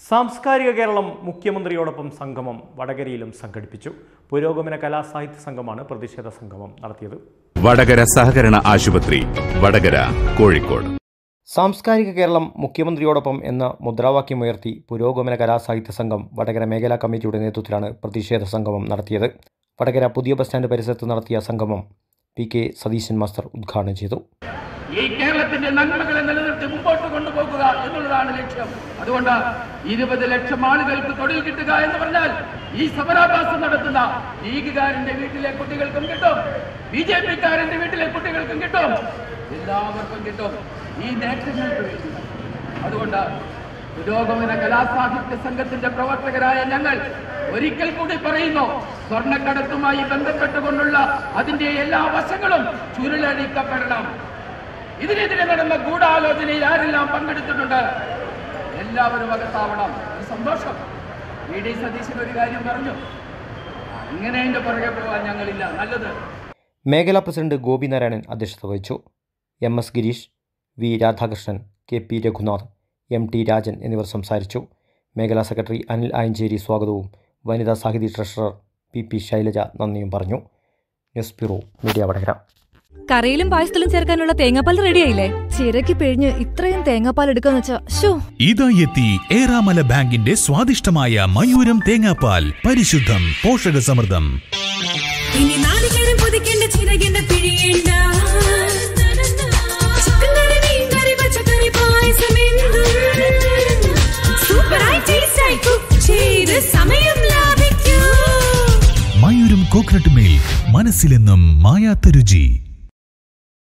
സാംസ്കാരിക കേരളം മുഖ്യമന്ത്രിയോടൊപ്പം സംഗമം വടകരയിലും സംഘടിപ്പിച്ചു പുരോഗമന കലാസാഹിത്യ സംഘമാണ് പ്രതിഷേധ സംഗമം നടത്തിയത് വടകര സഹകരണ ആശുപത്രി വടകര കോഴിക്കോട് സാംസ്കാരിക കേരളം മുഖ്യമന്ത്രിയോടൊപ്പം എന്ന മുദ്രാവാക്യമുയർത്തി പുരോഗമന കലാസാഹിത്യ സംഘം വടകര മേഖലാ കമ്മിറ്റിയുടെ നേതൃത്വത്തിലാണ് പ്രതിഷേധ സംഗമം നടത്തിയത് വടകര പുതിയ ബസ് സ്റ്റാൻഡ് പരിസരത്ത് നടത്തിയ സംഗമം പി കെ സതീശൻ മാസ്റ്റർ ഉദ്ഘാടനം ചെയ്തു ഈ കേരളത്തിന്റെ നന്മകളെ നിലനിർത്തി മുമ്പോട്ട് കൊണ്ടുപോകുക എന്നുള്ളതാണ് ലക്ഷ്യം അതുകൊണ്ട് ഇരുപത് ലക്ഷം ആളുകൾക്ക് തൊഴിൽ കിട്ടുക എന്ന് പറഞ്ഞാൽ ഈ സമരാഭാസം നടത്തുന്ന ലീഗുകാരന്റെ വീട്ടിലെ കുട്ടികൾക്കും കിട്ടും ബി ജെ പിക്കാരന്റെ വീട്ടിലെ കുട്ടികൾക്കും കിട്ടും എല്ലാവർക്കും കിട്ടും ഈ നേട്ടങ്ങൾക്ക് വേണ്ടി അതുകൊണ്ട് പുരോഗമന കലാസാഹിത്യ സംഘത്തിന്റെ പ്രവർത്തകരായ ഞങ്ങൾ ഒരിക്കൽ കൂടി പറയുന്നു സ്വർണ്ണക്കടത്തുമായി ബന്ധപ്പെട്ടുകൊണ്ടുള്ള അതിന്റെ എല്ലാ വശങ്ങളും ചുരുളടിക്കപ്പെടണം ഇതിനെതിരെ നടന്ന ഗൂഢാലോചനയിൽ ആരെല്ലാം പങ്കെടുത്തിട്ടുണ്ട് എല്ലാവരും അകത്താവണം ഒരു സന്തോഷം വി ഡി സതീശൻ ഒരു കാര്യം പറഞ്ഞു ഇങ്ങനെ അതിന്റെ പുറകെ പോകാൻ ഞങ്ങളില്ല നല്ലത് മേഖലാ പ്രസിഡന്റ് ഗോപിനാരായണൻ അധ്യക്ഷത വഹിച്ചു M S Girish V Radhakrishnan K P Raghunath M T Rajan എന്നിവർ സംസാരിച്ചു മേഖലാ സെക്രട്ടറി അനിൽ ആയഞ്ചേരി സ്വാഗതവും Vanitha Sahithi treasurer P P Shailaja നന്ദിയും പറഞ്ഞു ന്യൂസ് ബ്യൂറോ മീഡിയ വടകര കറിയിലും പായസത്തിലും ചേർക്കാനുള്ള തേങ്ങാപ്പാൽ റെഡിയായില്ലേ ചിരക്കി പിഴിഞ്ഞ് ഇത്രയും തേങ്ങാപ്പാൽ എടുക്കാന്ന് വെച്ചാ ഷോ ഇതാ എത്തി ഏറാമല ബാങ്കിന്റെ സ്വാദിഷ്ടമായ മയൂരം തേങ്ങാപ്പാൽ പരിശുദ്ധം പോഷകസമൃദ്ധം ഇനി നാളികേരം പൊതിക്കേണ്ട ചിരകേണ്ട പിഴിയേണ്ട ചിക്കൻ കറി മീൻ കറി പച്ചക്കറി പായസം എന്തും സൂപ്പറായി ടേസ്റ്റായി കുക്ക് ചെയ്ത് സമയം ലാഭിക്കൂ മയൂരം കോക്കനട്ട് മിൽക്ക് മനസ്സിലെന്നും മായാത്ത രുചി